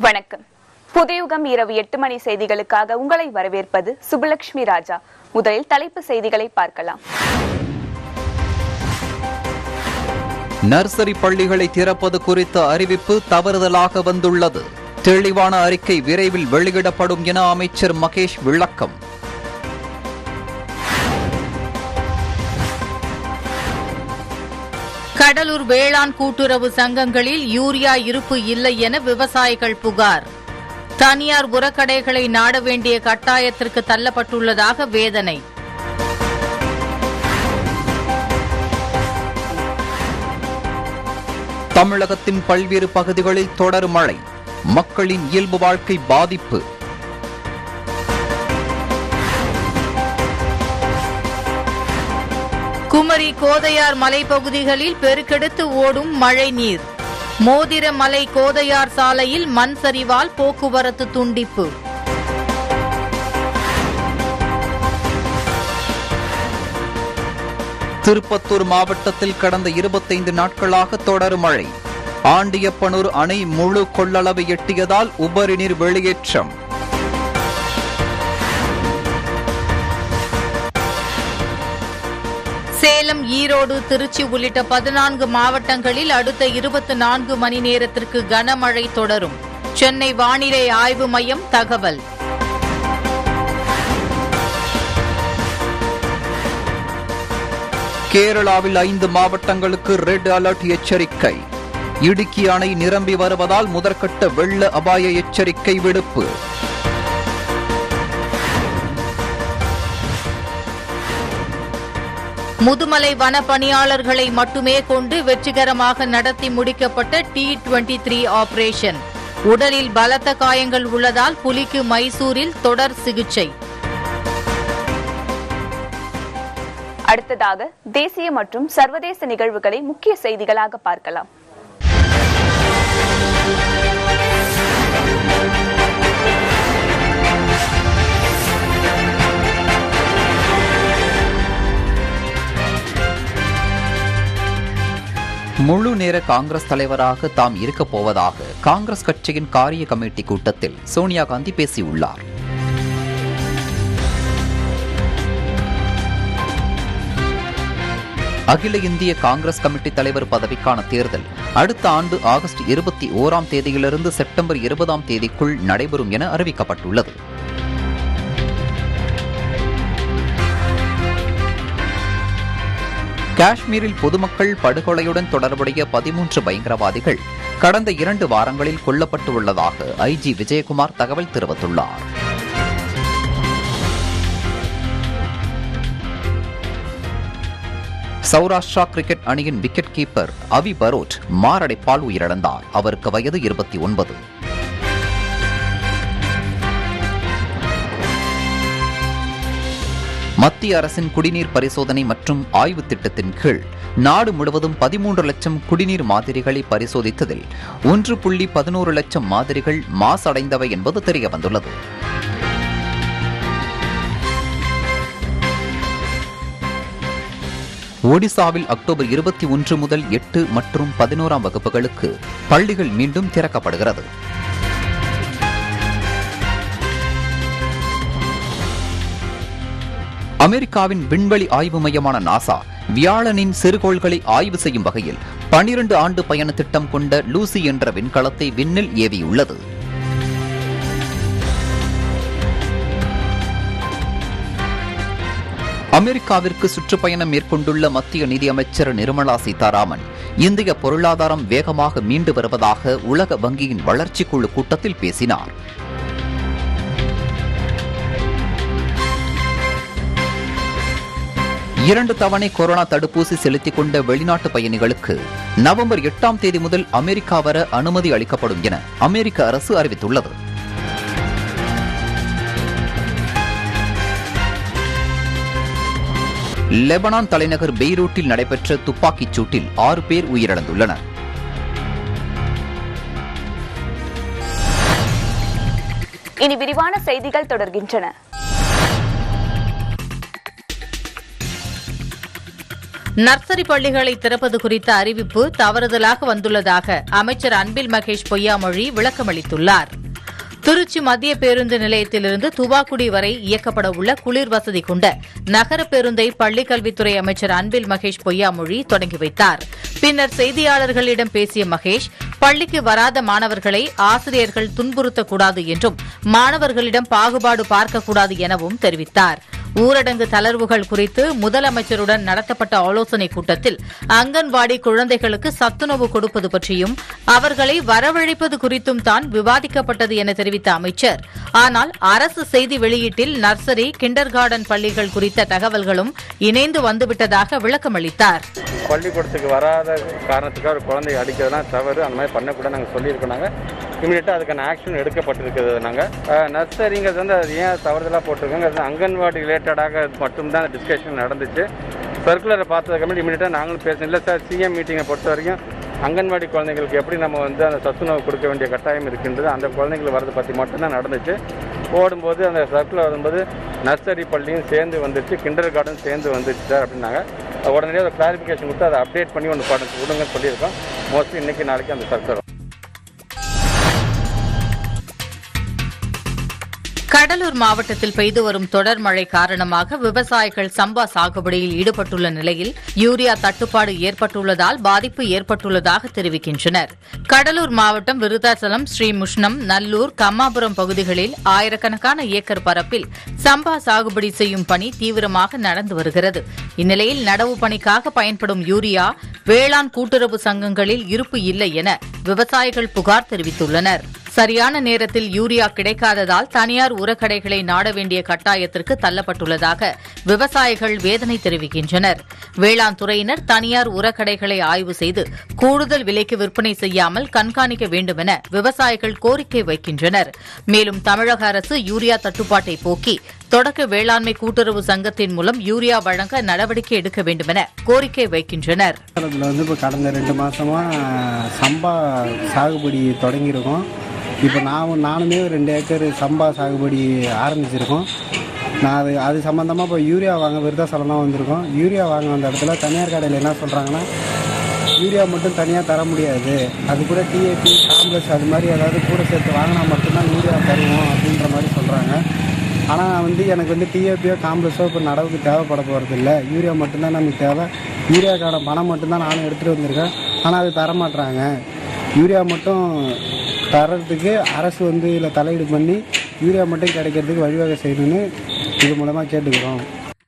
வணக்கம் புதியுகம் இரவு எட்டு மணி செய்திகளுக்காக உங்களை வரவேற்பது சுபலட்சுமி ராஜா முதலில் தலைப்பு செய்திகளை பார்க்கலாம் நர்சரி பள்ளிகளை திறப்பது குறித்த அறிவிப்பு தவறுதலாக வந்துள்ளது தெளிவான அறிக்கை விரைவில் வெளியிடப்படும் என அமைச்சர் மகேஷ் விளக்கம் கடலூர் வேளாண் கூட்டுறவு சங்கங்களில் யூரியா இருப்பு இல்லை என விவசாயிகள் புகார் தனியார் உரக்கடைகளை நாட வேண்டிய கட்டாயத்திற்கு தள்ளப்பட்டுள்ளதாக வேதனை தமிழகத்தின் பல்வேறு பகுதிகளில் தொடர் மழை மக்களின் இயல்பு வாழ்க்கை பாதிப்பு குமரி கோதையார் மலைப்பகுதிகளில் பெருக்கெடுத்து ஓடும் மழை நீர் மோதிர மலை கோதையார் சாலையில் மண் சரிவால் போக்குவரத்து துண்டிப்பு திருப்பத்தூர் மாவட்டத்தில் கடந்த இருபத்தைந்து நாட்களாக தொடர் மழை ஆண்டியப்பனூர் அணை முழு கொள்ளளவை எட்டியதால் உபரி நீர் வெளியேற்றம் சேலம் ஈரோடு திருச்சி உள்ளிட்ட பதினான்கு மாவட்டங்களில் அடுத்த இருபத்தி நான்கு மணி நேரத்திற்கு கனமழை தொடரும் சென்னை வானிலை ஆய்வு மையம் தகவல் கேரளாவில் ஐந்து மாவட்டங்களுக்கு ரெட் அலர்ட் எச்சரிக்கை இடுக்கி அணை நிரம்பி வருவதால் முதற்கட்ட வெள்ள அபாய எச்சரிக்கை விடுப்பு முதுமலை வன பணியாளர்களை மட்டுமே கொண்டு வெற்றிகரமாக நடத்தி முடிக்கப்பட்ட டி டுவெண்டி த்ரீ ஆபரேஷன் உடலில் பலத்த காயங்கள் உள்ளதால் புலிக்கு மைசூரில் தொடர் சிகிச்சை அடுத்ததாக தேசிய மற்றும் சர்வதேச நிகழ்வுகளை முக்கிய செய்திகளாக பார்க்கலாம் முழு நேர காங்கிரஸ் தலைவராக தாம் இருக்கப் போவதாக காங்கிரஸ் கட்சியின் காரிய கமிட்டி கூட்டத்தில் சோனியா காந்தி பேசியுள்ளார் அகில இந்திய காங்கிரஸ் கமிட்டி தலைவர் பதவிக்கான தேர்தல் அடுத்த ஆண்டு ஆகஸ்ட் இருபத்தி ஓராம் தேதியிலிருந்து செப்டம்பர் இருபதாம் தேதிக்குள் நடைபெறும் என அறிவிக்கப்பட்டுள்ளது காஷ்மீரில் பொதுமக்கள் படுகொலையுடன் தொடர்புடைய பதிமூன்று பயங்கரவாதிகள் கடந்த இரண்டு வாரங்களில் கொல்லப்பட்டு உள்ளதாக ஐஜி விஜயகுமார் தகவல் தெரிவித்துள்ளார் சௌராஷ்டிரா கிரிக்கெட் அணியின் விக்கெட் கீப்பர் அவி பரோட் மாரடைப்பால் உயிரிழந்தார் அவருக்கு வயது இருபத்தி ஒன்பது மத்திய அரசின் குடிநீர் பரிசோதனை மற்றும் ஆய்வு திட்டத்தின் கீழ் நாடு முழுவதும் பதிமூன்று லட்சம் குடிநீர் மாதிரிகளை பரிசோதித்ததில் ஒன்று புள்ளி பதினோரு லட்சம் மாதிரிகள் மாசடைந்தவை என்பது தெரியவந்துள்ளது ஒடிசாவில் அக்டோபர் இருபத்தி ஒன்று முதல் எட்டு மற்றும் பதினோராம் வகுப்புகளுக்கு பள்ளிகள் மீண்டும் திறக்கப்படுகிறது அமெரிக்காவின் விண்வெளி ஆய்வு மையமான நாசா வியாழனின் சிறுகோள்களை ஆய்வு செய்யும் வகையில் பனிரண்டு ஆண்டு பயண திட்டம் கொண்ட லூசி என்ற விண்கலத்தை விண்ணில் ஏவியுள்ளது அமெரிக்காவிற்கு சுற்றுப்பயணம் மேற்கொண்டுள்ள மத்திய நிதியமைச்சர் நிர்மலா சீதாராமன் இந்திய பொருளாதாரம் வேகமாக மீண்டு வருவதாக உலக வங்கியின் வளர்ச்சி குழு கூட்டத்தில் பேசினார் இரண்டு தவணை கொரோனா தடுப்பூசி செலுத்திக் கொண்ட வெளிநாட்டு பயணிகளுக்கு நவம்பர் எட்டாம் தேதி முதல் அமெரிக்கா வர அனுமதி அளிக்கப்படும் என அமெரிக்க அரசு அறிவித்துள்ளது லெபனான் தலைநகர் பெய்ரூட்டில் நடைபெற்ற துப்பாக்கிச் சூட்டில் ஆறு பேர் உயிரிழந்துள்ளனர் இனி விரிவான செய்திகள் தொடர்கின்றன நர்சரி பள்ளிகளை திறப்பது குறித்த அறிவிப்பு தவறுதலாக வந்துள்ளதாக அமைச்சர் அன்பில் மகேஷ் பொய்யாமொழி விளக்கமளித்துள்ளார் திருச்சி மத்திய பேருந்து நிலையத்திலிருந்து துவாக்குடி வரை இயக்கப்பட உள்ள குளிர் வசதி கொண்ட நகர பேருந்தை பள்ளிக்கல்வித்துறை அமைச்சர் அன்பில் மகேஷ் பொய்யாமொழி தொடங்கி வைத்தார் பின்னர் செய்தியாளர்களிடம் பேசிய மகேஷ் பள்ளிக்கு வராத மாணவர்களை ஆசிரியர்கள் துன்புறுத்தக்கூடாது என்றும் மாணவர்களிடம் பாகுபாடு பார்க்கக்கூடாது எனவும் தெரிவித்தார் ஊரடங்கு தளர்வுகள் குறித்து முதலமைச்சருடன் நடத்தப்பட்ட ஆலோசனைக் கூட்டத்தில் அங்கன்வாடி குழந்தைகளுக்கு சத்துணவு கொடுப்பது பற்றியும் அவர்களை வரவழைப்பது குறித்தும் தான் விவாதிக்கப்பட்டது என தெரிவித்த அமைச்சர் ஆனால் அரசு செய்தி வெளியீட்டில் நர்சரி கிண்டர் கார்டன் பள்ளிகள் குறித்த தகவல்களும் இணைந்து வந்துவிட்டதாக விளக்கமளித்தார் பள்ளிக்கூடத்துக்கு வராத காரணத்துக்காக ஒரு குழந்தைய அடிக்கிறதுலாம் தவறு அந்த மாதிரி பண்ணக்கூடாது நாங்கள் சொல்லியிருக்கோம் நாங்கள் இமீடியட்டாக அதுக்கான ஆக்ஷன் எடுக்கப்பட்டிருக்கிறது நாங்கள் நர்சரிங்கிறது வந்து அது ஏன் தவறுதலாக போட்டிருக்காங்க அது அங்கன்வாடி ரிலேட்டடாக மட்டும்தான் டிஸ்கஷன் நடந்துச்சு சர்க்குலரை பார்த்ததுக்கப்புறம் இமீடியட்டாக நாங்களும் பேசணும் இல்லை சார் சிஎம் மீட்டிங்கை பொறுத்த வரைக்கும் அங்கன்வாடி குழந்தைங்களுக்கு எப்படி நம்ம வந்து அந்த சத்துணவு கொடுக்க வேண்டிய கட்டாயம் இருக்கின்றது அந்த குழந்தைகள் வரதை பற்றி மட்டும்தான் நடந்துச்சு போடும்போது அந்த சர்க்குலர் வரும்போது நர்சரி பள்ளியும் சேர்ந்து வந்துருச்சு கிண்டர் கார்டன் சேர்ந்து வந்துருச்சு சார் அப்படின்னாங்க உடனடியாக ஒரு கிளாரிஃபிகேஷன் கொடுத்து அதை அப்டேட் பண்ணி ஒன்று படம் கொடுங்கன்னு சொல்லியிருக்கோம் மோஸ்ட்லி இன்னைக்கு நாளைக்கு அந்த சர்க்குலர் கடலூர் மாவட்டத்தில் பெய்து வரும் தொடர் மழை காரணமாக விவசாயிகள் சம்பா சாகுபடியில் ஈடுபட்டுள்ள நிலையில் யூரியா தட்டுப்பாடு ஏற்பட்டுள்ளதால் பாதிப்பு ஏற்பட்டுள்ளதாக தெரிவிக்கின்றனர் கடலூர் மாவட்டம் விருதாச்சலம் ஸ்ரீமுஷ்ணம் நல்லூர் கம்மாபுரம் பகுதிகளில் ஆயிரக்கணக்கான ஏக்கர் பரப்பில் சம்பா சாகுபடி செய்யும் பணி தீவிரமாக நடந்து வருகிறது இந்நிலையில் நடவு பணிக்காக பயன்படும் யூரியா வேளாண் கூட்டுறவு சங்கங்களில் இருப்பு இல்லை என விவசாயிகள் புகார் தெரிவித்துள்ளனர் சரியான நேரத்தில் யூரியா கிடைக்காததால் தனியார் உரக்கடைகளை நாட வேண்டிய கட்டாயத்திற்கு தள்ளப்பட்டுள்ளதாக விவசாயிகள் வேதனை தெரிவிக்கின்றனர் வேளாண் துறையினர் தனியார் உரக்கடைகளை ஆய்வு செய்து கூடுதல் விலைக்கு விற்பனை செய்யாமல் கண்காணிக்க வேண்டும் என விவசாயிகள் கோரிக்கை வைக்கின்றனர் மேலும் தமிழக அரசு யூரியா தட்டுப்பாட்டை போக்கி தொடக்க வேளாண்மை கூட்டுறவு சங்கத்தின் மூலம் யூரியா வழங்க நடவடிக்கை எடுக்க வேண்டும் என கோரிக்கை வைக்கின்றனர் இதில் வந்து இப்போ கடந்த ரெண்டு மாதமாக சம்பா சாகுபடி தொடங்கியிருக்கோம் இப்போ நான் நானுமே ஒரு ரெண்டு ஏக்கர் சம்பா சாகுபடி ஆரம்பிச்சிருக்கோம் நான் அது அது சம்மந்தமாக இப்போ யூரியா வாங்க விருதாசலம் தான் வந்திருக்கோம் யூரியா வாங்க வந்த இடத்துல தனியார் கடையில் என்ன சொல்கிறாங்கன்னா யூரியா மட்டும் தனியாக தர முடியாது அது கூட டிஏபி காம்ப்ளெக்ஸ் அது மாதிரி ஏதாவது கூட சேர்த்து வாங்கினா மட்டும்தான் யூரியா தருவோம் அப்படின்ற மாதிரி சொல்கிறாங்க ஆனால் வந்து எனக்கு வந்து டிஏபியோ காம்ப்ளெக்ஸோ இப்போ நடவுக்கு தேவைப்பட போகிறது இல்லை யூரியா மட்டும்தான் நமக்கு தேவை யூரியாக்கான பணம் மட்டும்தான் நானும் எடுத்துகிட்டு வந்திருக்கேன் ஆனால் அது தர மாட்றாங்க யூரியா மட்டும் தர்றதுக்கு அரசு வந்து இதில் தலையீடு பண்ணி யூரியா மட்டும் கிடைக்கிறதுக்கு வழிவகை செய்யணும்னு இது மூலமாக கேட்டுக்கிறோம்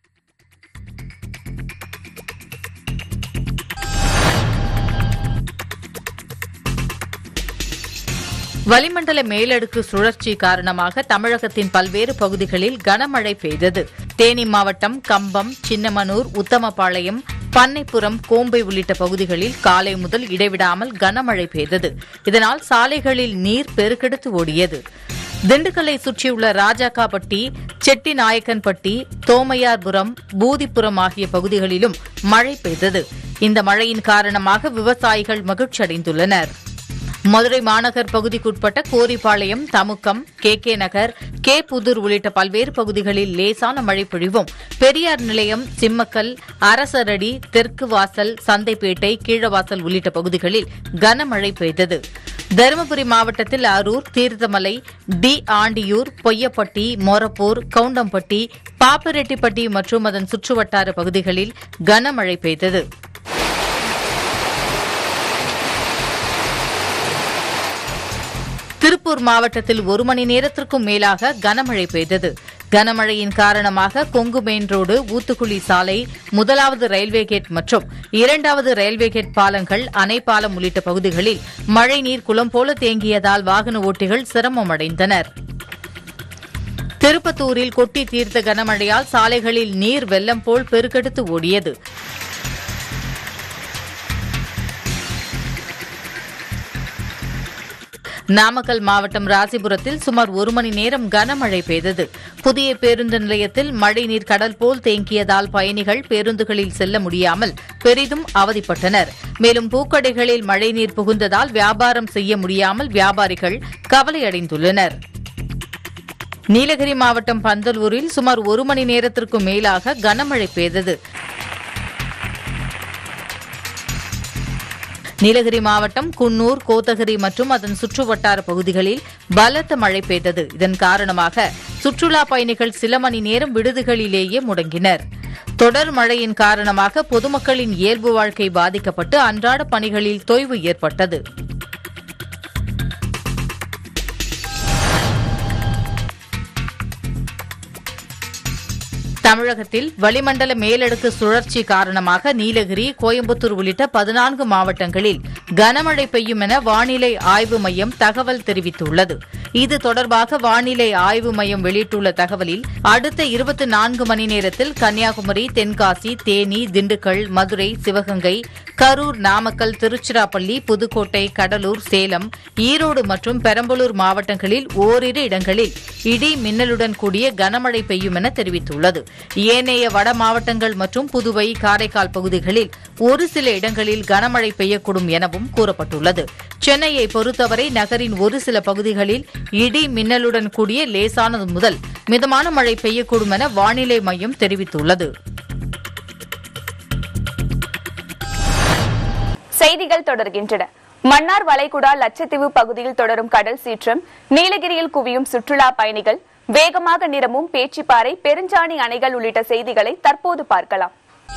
வளிமண்டல மேலடுக்கு சுழற்சி காரணமாக தமிழகத்தின் பல்வேறு பகுதிகளில் கனமழை பெய்தது தேனி மாவட்டம் கம்பம் சின்னமனூர் உத்தமபாளையம் பண்ணைப்புறம் கோம்பை உள்ளிட்ட பகுதிகளில் காலை முதல் இடைவிடாமல் கனமழை பெய்தது இதனால் சாலைகளில் நீர் பெருக்கெடுத்து ஓடியது திண்டுக்கல்லை சுற்றியுள்ள ராஜாக்காப்பட்டி செட்டிநாயக்கன்பட்டி தோமையார்புரம் பூதிப்புரம் ஆகிய பகுதிகளிலும் மழை பெய்தது இந்த மழையின் காரணமாக விவசாயிகள் மகிழ்ச்சியடைந்துள்ளனர் மதுரை மாநகர் பகுதிக்குட்பட்ட Goripalayam Tamukkam K K Nagar K Pudur உள்ளிட்ட பல்வேறு பகுதிகளில் லேசான மழை பொழிவும் பெரியார் நிலையம் சிம்மக்கல் அரசரடி தெற்கு வாசல் சந்தைப்பேட்டை கீழவாசல் உள்ளிட்ட பகுதிகளில் கனமழை பெய்தது தருமபுரி மாவட்டத்தில் அரூர் தீர்த்தமலை டி ஆண்டியூர் பொய்யப்பட்டி மொரப்பூர் கவுண்டம்பட்டி பாப்பரெட்டிப்பட்டி மற்றும் அதன் சுற்றுவட்டார பகுதிகளில் கனமழை பெய்தது திருப்பூர் மாவட்டத்தில் ஒரு மணி நேரத்திற்கும் மேலாக கனமழை பெய்தது கனமழையின் காரணமாக கொங்கு மெயின் ரோடு ஊத்துக்குளி சாலை முதலாவது ரயில்வே கேட் மற்றும் இரண்டாவது ரயில்வே கேட் பாலங்கள் அணை பாலம் உள்ளிட்ட பகுதிகளில் மழைநீர் குளம் போல தேங்கியதால் வாகன ஓட்டிகள் சிரமமடைந்தனர் திருப்பத்தூரில் கொட்டி தீர்த்த கனமழையால் சாலைகளில் நீர் வெள்ளம் போல் பெருக்கெடுத்து ஓடியது நாமக்கல் மாவட்டம் ராசிபுரத்தில் சுமார் ஒரு மணி நேரம் கனமழை பெய்தது புதிய பேருந்து நிலையத்தில் மழைநீர் கடல் போல் தேங்கியதால் பயணிகள் பேருந்துகளில் செல்ல முடியாமல் பெரிதும் அவதிப்பட்டனர் மேலும் பூக்கடைகளில் மழைநீர் புகுந்ததால் வியாபாரம் செய்ய முடியாமல் வியாபாரிகள் கவலையடைந்துள்ளனர் நீலகிரி மாவட்டம் பந்தலூரில் சுமார் ஒரு மணி நேரத்திற்கும் மேலாக கனமழை பெய்தது நீலகிரி மாவட்டம் குன்னூர் கோத்தகிரி மற்றும் அதன் சுற்றுவட்டார பகுதிகளில் பலத்த மழை பெய்தது இதன் காரணமாக சுற்றுலா பயணிகள் சில மணி நேரம் விடுதிகளிலேயே முடங்கினர் தொடர் மழையின் காரணமாக பொதுமக்களின் இயல்பு வாழ்க்கை பாதிக்கப்பட்டு அன்றாட பணிகளில் தொய்வு ஏற்பட்டது தமிழகத்தில் வளிமண்டல மேலடுக்கு சுழற்சி காரணமாக நீலகிரி கோயம்புத்தூர் உள்ளிட்ட பதினான்கு மாவட்டங்களில் கனமழை பெய்யும் என வானிலை ஆய்வு மையம் தகவல் தெரிவித்துள்ளது இது தொடர்பாக வானிலை ஆய்வு மையம் வெளியிட்டுள்ள தகவலில் அடுத்த இருபத்தி நான்கு மணி நேரத்தில் கன்னியாகுமரி தென்காசி தேனி திண்டுக்கல் மதுரை சிவகங்கை கரூர் நாமக்கல் திருச்சிராப்பள்ளி புதுக்கோட்டை கடலூர் சேலம் ஈரோடு மற்றும் பெரம்பலூர் மாவட்டங்களில் ஓரிரு இடங்களில் இடி மின்னலுடன் கூடிய கனமழை பெய்யும் என தெரிவித்துள்ளது ஏனைய வட மாவட்டங்கள் மற்றும் புதுவை காரைக்கால் பகுதிகளில் ஒரு சில இடங்களில் கனமழை பெய்யக்கூடும் எனவும் கூறப்பட்டுள்ளது சென்னையை பொறுத்தவரை நகரின் ஒரு சில பகுதிகளில் இடி மின்னலுடன் கூடிய லேசானது முதல் மிதமான மழை பெய்யக்கூடும் என வானிலை மையம் தெரிவித்துள்ளது செய்திகள் தொடர்கின்றன மன்னார் வளைகுடா லட்சத்தீவு பகுதியில் தொடரும் கடல் சீற்றம் நீலகிரியில் குவியும் சுற்றுலா பயணிகள் வேகமாக நிரம்பும் பேச்சிப்பாறை பெருஞ்சாணி அணைகள் உள்ளிட்ட செய்திகளை தற்போது பார்க்கலாம்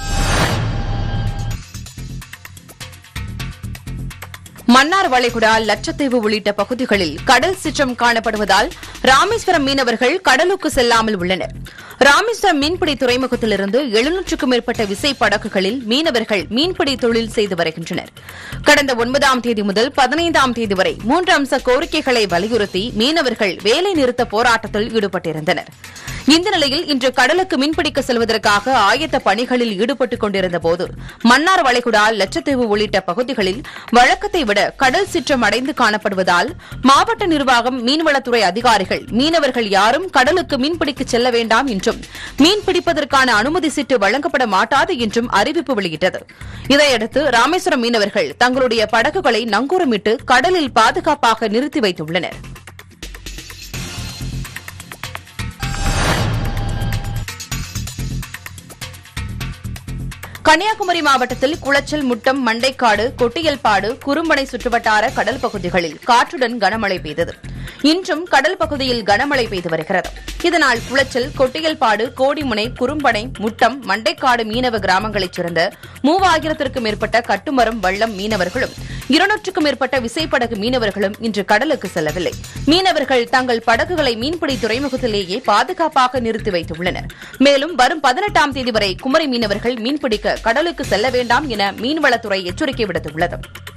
மன்னார் வளைகுடா லட்சத்தீவு உள்ளிட்ட பகுதிகளில் கடல் சீற்றம் காணப்படுவதால் ராமேஸ்வரம் மீனவர்கள் கடலுக்கு செல்லாமல் உள்ளனர் ராமேஸ்வரம் மீன்பிடி துறைமுகத்திலிருந்து எழுநூற்றுக்கும் மேற்பட்ட விசை படகுகளில் மீனவர்கள் மீன்பிடி தொழில் செய்து வருகின்றனர் கடந்த ஒன்பதாம் தேதி முதல் பதினைந்தாம் தேதி வரை மூன்று அம்ச கோரிக்கைகளை வலியுறுத்தி மீனவர்கள் வேலை நிறுத்த போராட்டத்தில் ஈடுபட்டிருந்தனர் இந்த நிலையில் இன்று கடலுக்கு மீன்பிடிக்க செல்வதற்காக ஆயத்த பணிகளில் ஈடுபட்டுக் கொண்டிருந்த போது மன்னார் வளைகுடா லட்சத்தீவு உள்ளிட்ட பகுதிகளில் வழக்கத்தை விட கடல் சீற்றம் அடைந்து காணப்படுவதால் மாவட்ட நிர்வாகம் மீன்வளத்துறை அதிகாரிகள் மீனவர்கள் யாரும் கடலுக்கு மீன்பிடிக்க செல்ல வேண்டாம் என்றும் மீன் பிடிப்பதற்கான அனுமதி சீட்டு வழங்கப்பட மாட்டாது என்றும் அறிவிப்பு வெளியிட்டது இதையடுத்து ராமேஸ்வரம் மீனவர்கள் தங்களுடைய படகுகளை நங்கூரமிட்டு கடலில் பாதுகாப்பாக நிறுத்தி வைத்துள்ளனர் கன்னியாகுமரி மாவட்டத்தில் குளச்சல் முட்டம் மண்டைக்காடு கொட்டியல்பாடு குறும்பனை சுற்றுவட்டார கடல் பகுதிகளில் காற்றுடன் கனமழை பெய்தது இன்றும் கடல் பகுதியில் கனமழை பெய்து வருகிறது இதனால் குளச்சல் கொட்டியல்பாடு கோடிமுனை குறும்பனை முட்டம் மண்டைக்காடு மீனவ கிராமங்களைச் சேர்ந்த மூவாயிரத்திற்கும் மேற்பட்ட கட்டுமரம் வள்ளம் மீனவர்களும் இருநூற்றுக்கும் மேற்பட்ட விசைப்படகு மீனவர்களும் இன்று கடலுக்கு செல்லவில்லை மீனவர்கள் தங்கள் படகுகளை மீன்பிடி துறைமுகத்திலேயே பாதுகாப்பாக நிறுத்தி வைத்துள்ளனர் மேலும் வரும் பதினெட்டாம் தேதி வரை குமரி மீனவர்கள் மீன்பிடிக்க கடலுக்கு செல்ல வேண்டாம் என மீன்வளத்துறை எச்சரிக்கை விடுத்துள்ளது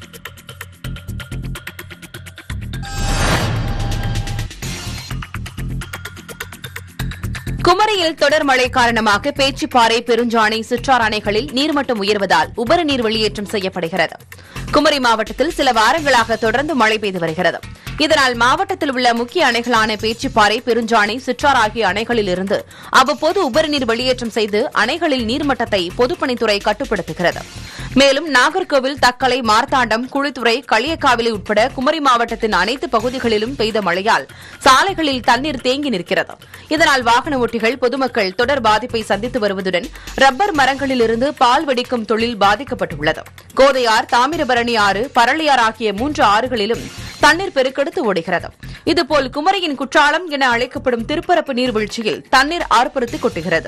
குமரியில் தொடர் மழை காரணமாக பேச்சிப்பாறை பெருஞ்சாணி சிற்றார் அணைகளில் நீர்மட்டம் உயர்வதால் உபரி நீர் வெளியேற்றம் செய்யப்படுகிறது குமரி மாவட்டத்தில் சில வாரங்களாக தொடர்ந்து மழை பெய்து வருகிறது இதனால் மாவட்டத்தில் உள்ள முக்கிய அணைகளான பேச்சிப்பாறை பெருஞ்சாணி சிற்றார் ஆகிய அணைகளில் இருந்து அவ்வப்போது உபரி நீர் வெளியேற்றம் செய்து அணைகளில் நீர்மட்டத்தை பொதுப்பணித்துறை கட்டுப்படுத்துகிறது மேலும் நாகர்கோவில் தக்கலை மார்த்தாண்டம் குழித்துறை களியக்காவிலை உட்பட குமரி மாவட்டத்தின் அனைத்து பகுதிகளிலும் பெய்த மழையால் சாலைகளில் தண்ணீர் தேங்கி நிற்கிறது இதனால் வாகன ஓட்டிகள் பொதுமக்கள் தொடர் பாதிப்பை சந்தித்து வருவதுடன் ரப்பர் மரங்களிலிருந்து பால் வெடிக்கும் தொழில் பாதிக்கப்பட்டுள்ளது கோதையார் தாமிரபரணி ஆறு பரளியார் ஆகிய மூன்று ஆறுகளிலும் தண்ணீர் பெருக்கெடுத்து ஓடுகிறது இதுபோல் குமரியின் குற்றாலம் என அழைக்கப்படும் திருப்பரப்பு நீர்வீழ்ச்சியில் தண்ணீர் ஆர்ப்பரித்து கொட்டுகிறது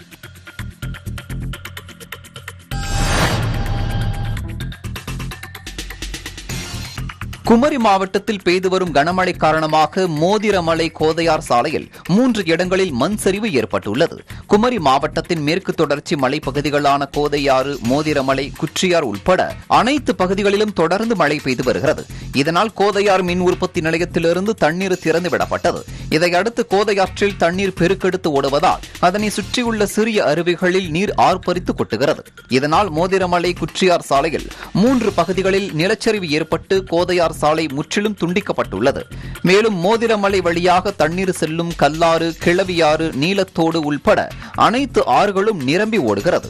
குமரி மாவட்டத்தில் பெய்து வரும் கனமழை காரணமாக மோதிரமலை கோதையார் சாலையில் மூன்று இடங்களில் மண் சரிவு ஏற்பட்டுள்ளது குமரி மாவட்டத்தின் மேற்கு தொடர்ச்சி மலைப்பகுதிகளான கோதையாறு மோதிரமலை குற்றியார் உட்பட அனைத்து பகுதிகளிலும் தொடர்ந்து மழை பெய்து வருகிறது இதனால் கோதையார் மின் உற்பத்தி நிலையத்திலிருந்து தண்ணீர் திறந்து விடப்பட்டது இதையடுத்து கோதையாற்றில் தண்ணீர் பெருக்கெடுத்து ஓடுவதால் அதனை சுற்றியுள்ள சிறிய அருவிகளில் நீர் ஆர்ப்பரித்து கொட்டுகிறது இதனால் மோதிரமலை குற்றியார் சாலையில் மூன்று பகுதிகளில் நிலச்சரிவு ஏற்பட்டு கோதையார் சாலை முற்றிலும் துண்டிக்கப்பட்டுள்ளது மேலும் மோதிரமலை வழியாக தண்ணீர் செல்லும் கல்லாறு கிளவியாறு நீலத்தோடு உள்பட அனைத்து ஆறுகளும் நிரம்பி ஓடுகிறது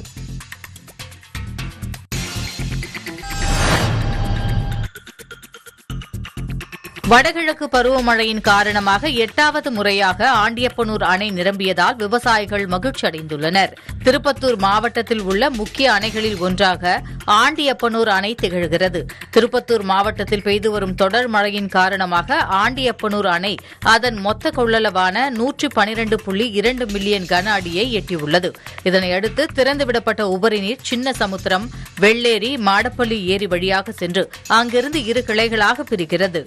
வடகிழக்கு பருவமழையின் காரணமாக எட்டாவது முறையாக ஆண்டியப்பனூர் அணை நிரம்பியதால் விவசாயிகள் மகிழ்ச்சி அடைந்துள்ளனர் திருப்பத்தூர் மாவட்டத்தில் உள்ள முக்கிய அணைகளில் ஒன்றாக ஆண்டியப்பனூர் அணை திகழ்கிறது திருப்பத்தூர் மாவட்டத்தில் பெய்து வரும் தொடர் மழையின் காரணமாக ஆண்டியப்பனூர் அணை அதன் மொத்த கொள்ளளவான நூற்றி பனிரண்டு புள்ளி இரண்டு மில்லியன் கன அடியை எட்டியுள்ளது இதனையடுத்து திறந்துவிடப்பட்ட உபரி நீர் சின்ன சமுத்திரம் வெள்ளேரி மாடப்பள்ளி ஏரி வழியாக சென்று அங்கிருந்து இரு கிளைகளாக பிரிக்கிறது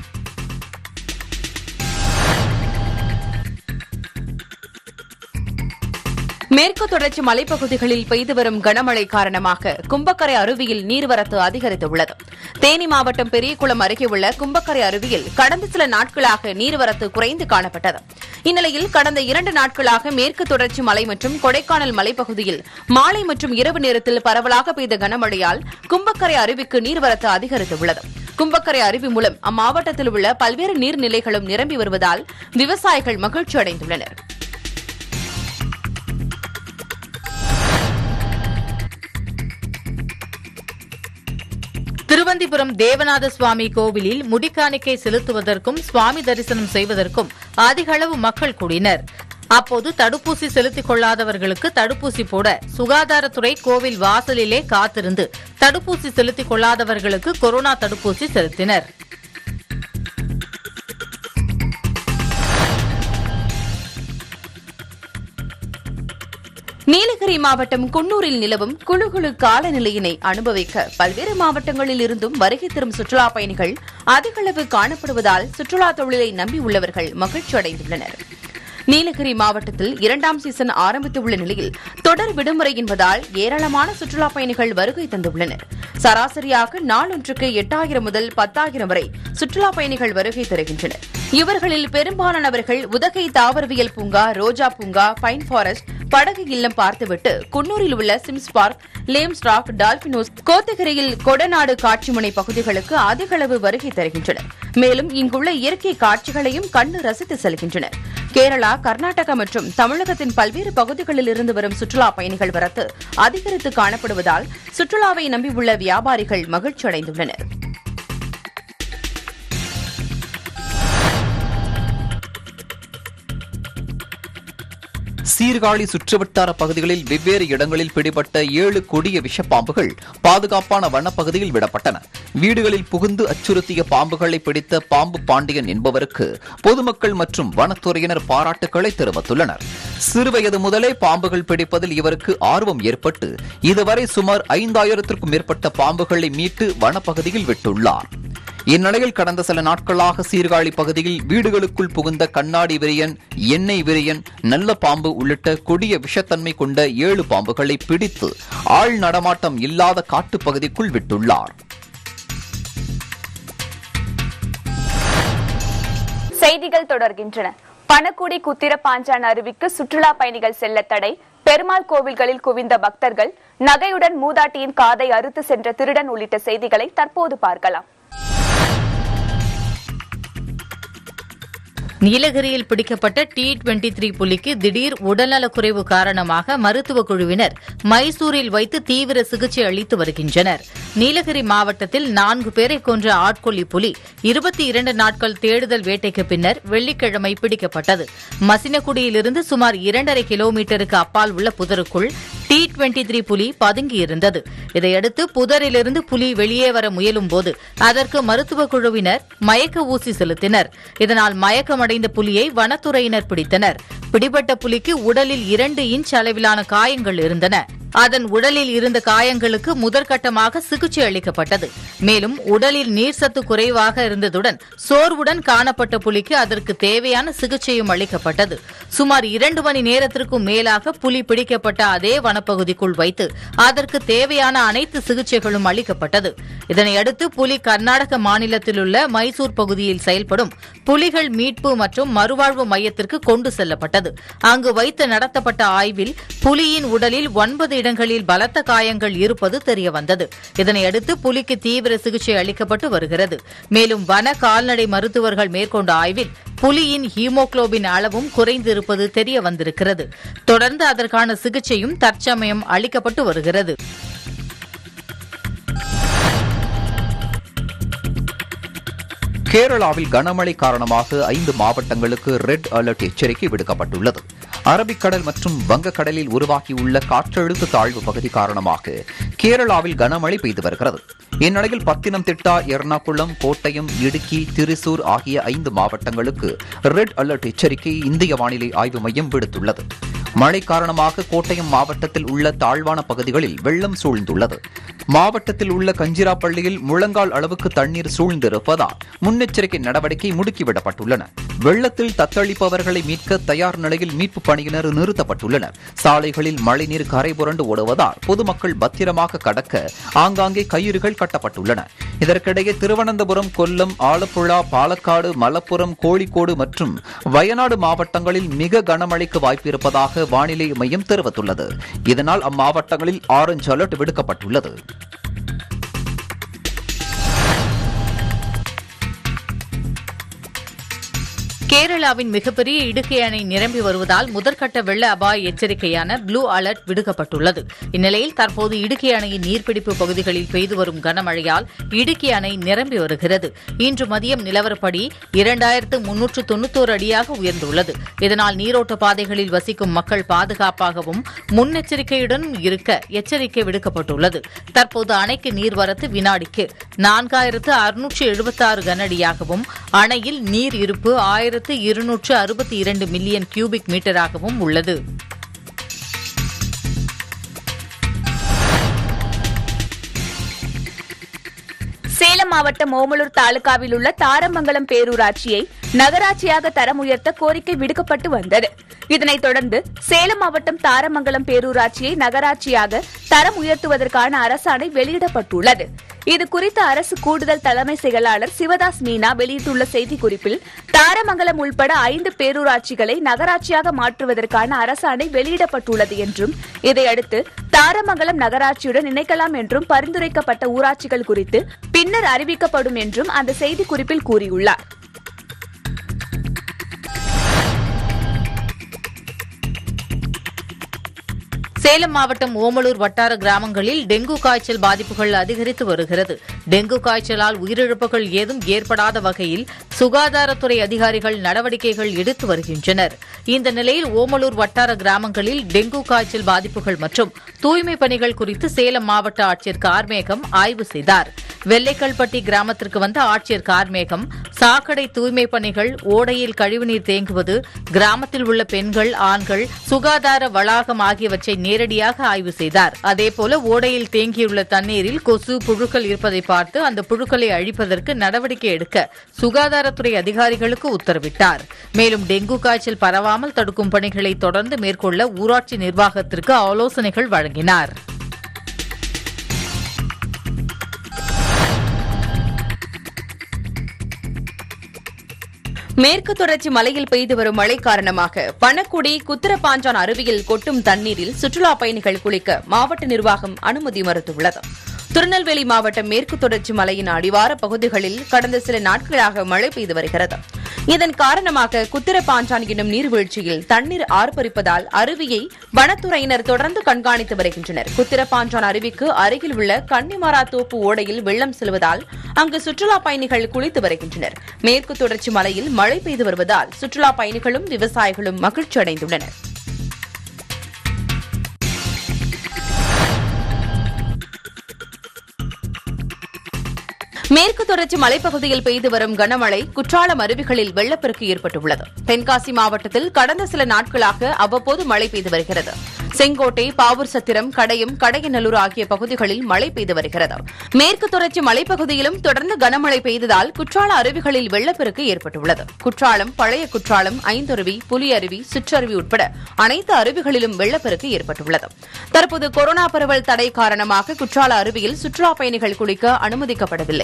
மேற்கு தொடர்ச்சி மலைப்பகுதிகளில் பெய்து வரும் கனமழை காரணமாக கும்பக்கரை அருவியில் நீர்வரத்து அதிகரித்துள்ளது தேனி மாவட்டம் பெரியகுளம் அருகே உள்ள கும்பக்கரை அருவியில் கடந்த சில நாட்களாக நீர்வரத்து குறைந்து காணப்பட்டது இந்நிலையில் கடந்த இரண்டு நாட்களாக மேற்கு தொடர்ச்சி மலை மற்றும் கொடைக்கானல் மலைப்பகுதியில் மாலை மற்றும் இரவு நேரத்தில் பரவலாக பெய்த கனமழையால் கும்பக்கரை அருவிக்கு நீர்வரத்து அதிகரித்துள்ளது கும்பக்கரை அருவி மூலம் அம்மாவட்டத்தில் உள்ள பல்வேறு நீர்நிலைகளும் நிரம்பி வருவதால் விவசாயிகள் மகிழ்ச்சி அடைந்துள்ளனா் திருவந்திபுரம் தேவநாத சுவாமி கோவிலில் முடிக்காணிக்கை செலுத்துவதற்கும் சுவாமி தரிசனம் செய்வதற்கும் அதிக அளவு மக்கள் கூடினர் அப்போது தடுப்பூசி செலுத்திக் கொள்ளாதவர்களுக்கு தடுப்பூசி போட சுகாதாரத்துறை கோவில் வாசலிலே காத்திருந்து தடுப்பூசி செலுத்திக் கொள்ளாதவர்களுக்கு கொரோனா தடுப்பூசி செலுத்தினர் நீலகிரி மாவட்டம் குன்னூரில் நிலவும் குழு குழு காலநிலையினை அனுபவிக்க பல்வேறு மாவட்டங்களில் இருந்தும் வருகை தரும் சுற்றுலா பயணிகள் அதிக அளவு காணப்படுவதால் சுற்றுலா தொழிலை நம்பியுள்ளவர்கள் மகிழ்ச்சி அடைந்துள்ளனர் நீலகிரி மாவட்டத்தில் இரண்டாம் சீசன் ஆரம்பித்துள்ள நிலையில் தொடர் விடுமுறை என்பதால் ஏராளமான சுற்றுலா பயணிகள் வருகை தந்துள்ளனர் சராசரியாக நாளொன்றுக்கு எட்டாயிரம் முதல் பத்தாயிரம் வரை சுற்றுலா பயணிகள் வருகை தருகின்றனர் இவர்களில் பெரும்பாலானவர்கள் உதகை தாவரவியல் பூங்கா ரோஜா பூங்கா பைன் ஃபாரஸ்ட் படகு இல்லம் பார்த்துவிட்டு குன்னூரில் உள்ள சிம்ஸ் பார்க் லேம் ஸ்டாக் டால்பினோஸ் கோத்தகிரியில் கொடநாடு காட்சிமுனை பகுதிகளுக்கு அதிக அளவு வருகை தருகின்றனர் மேலும் இங்குள்ள இயற்கை காட்சிகளையும் கண்டு ரசித்து செல்கின்றனர் கேரளா கர்நாடகா மற்றும் தமிழகத்தின் பல்வேறு பகுதிகளில் இருந்து வரும் சுற்றுலா பயணிகள் வரத்து அதிகரித்து காணப்படுவதால் சுற்றுலாவை நம்பியுள்ள வியாபாரிகள் மகிழ்ச்சி அடைந்துள்ளனர் சீர்காழி சுற்றுவட்டார பகுதிகளில் வெவ்வேறு இடங்களில் பிடிபட்ட ஏழு கொடிய விஷப்பாம்புகள் பாதுகாப்பான வனப்பகுதியில் விடப்பட்டன வீடுகளில் புகுந்து அச்சுறுத்திய பாம்புகளை பிடித்த பாம்பு பாண்டியன் என்பவருக்கு பொதுமக்கள் மற்றும் வனத்துறையினர் பாராட்டுக்களை தெரிவித்துள்ளனர் சிறுவயது முதலே பாம்புகள் பிடிப்பதில் இவருக்கு ஆர்வம் ஏற்பட்டு இதுவரை சுமார் ஐந்தாயிரத்திற்கும் மேற்பட்ட பாம்புகளை மீட்டு வனப்பகுதியில் விட்டுள்ளார் இந்நிலையில் கடந்த சில நாட்களாக சீர்காழி பகுதியில் வீடுகளுக்குள் புகுந்த கண்ணாடி விரியன் எண்ணெய் விரியன் நல்ல பாம்பு உள்ளிட்ட கொடிய விஷத்தன்மை கொண்ட ஏழு பாம்புகளை பிடித்து ஆள் நடமாட்டம் இல்லாத காட்டுப்பகுதிக்குள் விட்டுள்ளார் செய்திகள் தொடர்கின்றன பணக்குடி குத்திர பாஞ்சான் அருவிக்கு சுற்றுலா பயணிகள் செல்ல தடை பெருமாள் கோவில்களில் குவிந்த பக்தர்கள் நகையுடன் மூதாட்டியின் காதை அறுத்து சென்ற திருடன் உள்ளிட்ட செய்திகளை தற்போது பார்க்கலாம் நீலகிரியில் பிடிக்கப்பட்ட டி டுவெண்டி த்ரீ புலிக்கு திடீர் உடல்நலக்குறைவு காரணமாக மருத்துவ குழுவினர் மைசூரில் வைத்து தீவிர சிகிச்சை அளித்து வருகின்றனர் நீலகிரி மாவட்டத்தில் நான்கு பேரை கொன்ற ஆட்கொல்லி புலி இருபத்தி இரண்டு நாட்கள் தேடுதல் வேட்டைக்கு பின்னர் வெள்ளிக்கிழமை பிடிக்கப்பட்டது மசினகுடியிலிருந்து சுமார் இரண்டரை கிலோமீட்டருக்கு அப்பால் உள்ள புதருக்குள் டி டுவெண்டி த்ரீ புலி பதுங்கியிருந்தது இதையடுத்து புதரிலிருந்து புலி வெளியே வர முயலும் போது அதற்கு மருத்துவ குழுவினர் மயக்க ஊசி செலுத்தினர் இதனால் மயக்கமடைந்த புலியை வனத்துறையினர் பிடித்தனர் பிடிபட்ட புலிக்கு உடலில் இரண்டு இன்ச் அளவிலான காயங்கள் இருந்தன அதன் உடலில் இருந்த காயங்களுக்கு முதற்கட்டமாக சிகிச்சை அளிக்கப்பட்டது மேலும் உடலில் நீர்சத்து குறைவாக இருந்ததுடன் சோர்வுடன் காணப்பட்ட புலிக்கு அதற்கு தேவையான சிகிச்சையும் அளிக்கப்பட்டது சுமார் இரண்டு மணி நேரத்திற்கும் மேலாக புலி பிடிக்கப்பட்ட அதே வனப்பகுதிக்குள் வைத்து அதற்கு தேவையான அனைத்து சிகிச்சைகளும் அளிக்கப்பட்டது இதனையடுத்து புலி கர்நாடக மாநிலத்தில் உள்ள மைசூர் பகுதியில் செயல்படும் புலிகள் மீட்பு மற்றும் மறுவாழ்வு மையத்திற்கு கொண்டு செல்லப்பட்டது அங்கு வைத்து நடத்தப்பட்ட ஆய்வில் புலியின் உடலில் ஒன்பது இடங்களில் பலத்த காயங்கள் இருப்பது தெரியவந்தது இதனையடுத்து புலிக்கு தீவிர சிகிச்சை அளிக்கப்பட்டு வருகிறது மேலும் வன கால்நடை மருத்துவர்கள் மேற்கொண்ட ஆய்வில் புலியின் ஹீமோகுளோபின் அளவும் குறைந்திருப்பது தெரிய வந்திருக்கிறது தொடர்ந்து அதற்கான சிகிச்சையும் தற்சமயம் அளிக்கப்பட்டு வருகிறது கேரளாவில் கனமழை காரணமாக ஐந்து மாவட்டங்களுக்கு ரெட் அலர்ட் எச்சரிக்கை விடுக்கப்பட்டுள்ளது அரபிக்கடல் மற்றும் வங்கக்கடலில் உருவாகியுள்ள காற்றழுத்த தாழ்வு பகுதி காரணமாக கேரளாவில் கனமழை பெய்து வருகிறது இந்நிலையில் பத்தினம்திட்டா எர்ணாகுளம் கோட்டயம் இடுக்கி திருசூர் ஆகிய ஐந்து மாவட்டங்களுக்கு ரெட் அலர்ட் எச்சரிக்கை இந்திய வானிலை ஆய்வு மையம் விடுத்துள்ளது மழை காரணமாக கோட்டயம் மாவட்டத்தில் உள்ள தாழ்வான பகுதிகளில் வெள்ளம் சூழ்ந்துள்ளது மாவட்டத்தில் உள்ள கஞ்சிராப்பள்ளியில் முழங்கால் அளவுக்கு தண்ணீர் சூழ்ந்திருப்பதால் முன்னெச்சரிக்கை நடவடிக்கை முடுக்கிவிடப்பட்டுள்ளன வெள்ளத்தில் தத்தளிப்பவர்களை மீட்க தயார் நிலையில் மீட்பு பணியினர் நிறுத்தப்பட்டுள்ளனர் சாலைகளில் மழைநீர் கரை புரண்டு ஓடுவதால் பொதுமக்கள் பத்திரமாக கடக்க ஆங்காங்கே கயிறுகள் கட்டப்பட்டுள்ளன இதற்கிடையே திருவனந்தபுரம் கொல்லம் ஆலப்புழா பாலக்காடு மலப்புரம் கோழிக்கோடு மற்றும் வயநாடு மாவட்டங்களில் மிக கனமழைக்கு வாய்ப்பிருப்பதாக வானிலை மையம் தெரிவித்துள்ளது இதனால் அம்மாவட்டங்களில் ஆரஞ்சு அலர்ட் விடுக்கப்பட்டுள்ளது கேரளாவின் மிகப்பெரிய இடுக்கை அணை நிரம்பி வருவதால் முதற்கட்ட வெள்ள அபாய எச்சரிக்கையான ப்ளூ அலர்ட் விடுக்கப்பட்டுள்ளது இந்நிலையில் தற்போது இடுக்கி அணையின் நீர்பிடிப்பு பகுதிகளில் பெய்து வரும் கனமழையால் இடுக்கி அணை நிரம்பி வருகிறது இன்று மதியம் நிலவரப்படி இரண்டாயிரத்து முன்னூற்று தொன்னூத்தோரு அடியாக உயர்ந்துள்ளது இதனால் நீரோட்ட பாதைகளில் வசிக்கும் மக்கள் பாதுகாப்பாகவும் முன்னெச்சரிக்கையுடனும் இருக்க எச்சரிக்கை விடுக்கப்பட்டுள்ளது தற்போது அணைக்கு நீர்வரத்து வினாடிக்கு நான்காயிரத்து அறுநூற்று எழுபத்தாறு கனஅடியாகவும் அணையில் நீர் இருப்பு ஆயிரத்து இருநூற்று அறுபத்தி இரண்டு மில்லியன் கியூபிக் மீட்டராகவும் உள்ளது சேலம் மாவட்டம் ஓமலூர் தாலுகாவில் உள்ள தாரமங்கலம் பேரூராட்சியை நகராட்சியாக தரம் உயர்த்த கோரிக்கை விடுக்கப்பட்டு வந்தது இதனைத் தொடர்ந்து சேலம் மாவட்டம் தாரமங்கலம் பேரூராட்சியை நகராட்சியாக தரம் உயர்த்துவதற்கான அரசாணை வெளியிடப்பட்டுள்ளது இது குறித்து அரசு கூடுதல் தலைமை செயலாளர் சிவதாஸ் மீனா வெளியிட்டுள்ள செய்திக்குறிப்பில் தாரமங்கலம் உள்பட ஐந்து பேரூராட்சிகளை நகராட்சியாக மாற்றுவதற்கான அரசாணை வெளியிடப்பட்டுள்ளது என்றும் இதையடுத்து தாரமங்கலம் நகராட்சியுடன் இணைக்கலாம் என்றும் பரிந்துரைக்கப்பட்ட ஊராட்சிகள் குறித்து பின்னர் அறிவிக்கப்படும் என்றும் அந்த செய்திக்குறிப்பில் கூறியுள்ளார் சேலம் மாவட்டம் ஓமலூர் வட்டார கிராமங்களில் டெங்கு காய்ச்சல் பாதிப்புகள் அதிகரித்து வருகிறது டெங்கு காய்ச்சலால் உயிரிழப்புகள் ஏதும் ஏற்படாத வகையில் சுகாதாரத்துறை அதிகாரிகள் நடவடிக்கைகள் எடுத்து வருகின்றனர் இந்த நிலையில் ஓமலூர் வட்டார கிராமங்களில் டெங்கு காய்ச்சல் பாதிப்புகள் மற்றும் தூய்மை பணிகள் குறித்து சேலம் மாவட்ட ஆட்சியர் கார்மேகம் ஆய்வு செய்தார் வெள்ளைக்கல்பட்டி கிராமத்திற்கு வந்த ஆட்சியர் கார்மேகம் சாக்கடை தூய்மை பணிகள் ஓடையில் கழிவுநீர் தேங்குவது கிராமத்தில் உள்ள பெண்கள் ஆண்கள் சுகாதார வளாகம் ஆகியவற்றை நேரடியாக ஆய்வு செய்தார் அதேபோல ஓடையில் தேங்கியுள்ள தண்ணீரில் கொசு புழுக்கள் இருப்பதை பார்த்து அந்த புழுக்களை அழிப்பதற்கு நடவடிக்கை எடுக்க சுகாதாரத்துறை அதிகாரிகளுக்கு உத்தரவிட்டார் மேலும் டெங்கு காய்ச்சல் பரவாமல் தடுக்கும் பணிகளை தொடர்ந்து மேற்கொள்ள ஊராட்சி நிர்வாகத்திற்கு ஆலோசனைகள் வழங்கினார் மேற்கு தொடர்ச்சி மலையில் பெய்து வரும் மழை காரணமாக பணக்குடி குத்திரப்பாஞ்சான் அருவியில் கொட்டும் தண்ணீரில் சுற்றுலா பயணிகள் குளிக்க மாவட்ட நிர்வாகம் அனுமதி மறுத்துள்ளது திருநெல்வேலி மாவட்டம் மேற்கு தொடர்ச்சி மலையின் அடிவார பகுதிகளில் கடந்த சில நாட்களாக மழை பெய்து வருகிறது இதன் காரணமாக குத்திரப்பாஞ்சான் என்னும் நீர்வீழ்ச்சியில் தண்ணீர் ஆர்ப்பரிப்பதால் அருவியை வனத்துறையினர் தொடர்ந்து கண்காணித்து வருகின்றனர் குத்திரப்பாஞ்சான் அருவிக்கு அருகில் உள்ள கன்னிமாரா தோப்பு ஓடையில் வெள்ளம் செல்வதால் அங்கு சுற்றுலா பயணிகள் குளித்து வருகின்றனர் மேற்கு தொடர்ச்சி மலையில் மழை பெய்து வருவதால் சுற்றுலா பயணிகளும் விவசாயிகளும் மகிழ்ச்சி அடைந்துள்ளனர் மேற்கு தொடர்ச்சி மலைப்பகுதியில் பெய்து வரும் கனமழை குற்றாலம் அருவிகளில் வெள்ளப்பெருக்கு ஏற்பட்டுள்ளது தென்காசி மாவட்டத்தில் கடந்த சில நாட்களாக அவ்வப்போது மழை பெய்து வருகிறது செங்கோட்டை பாவூர் சத்திரம் கடையம் கடையநல்லூர் ஆகிய பகுதிகளில் மழை பெய்து வருகிறது மேற்கு தொடர்ச்சி மலைப்பகுதியிலும் தொடர்ந்து கனமழை பெய்ததால் குற்றால அருவிகளில் வெள்ளப்பெருக்கு ஏற்பட்டுள்ளது குற்றாலம் பழைய குற்றாலம் ஐந்தருவி புலியருவி சிற்றருவி உட்பட அனைத்து அருவிகளிலும் வெள்ளப்பெருக்கு ஏற்பட்டுள்ளது தற்போது கொரோனா பரவல் தடை காரணமாக குற்றால அருவியில் சுற்றுலா பயணிகள் குளிக்க அனுமதிக்கப்படவில்லை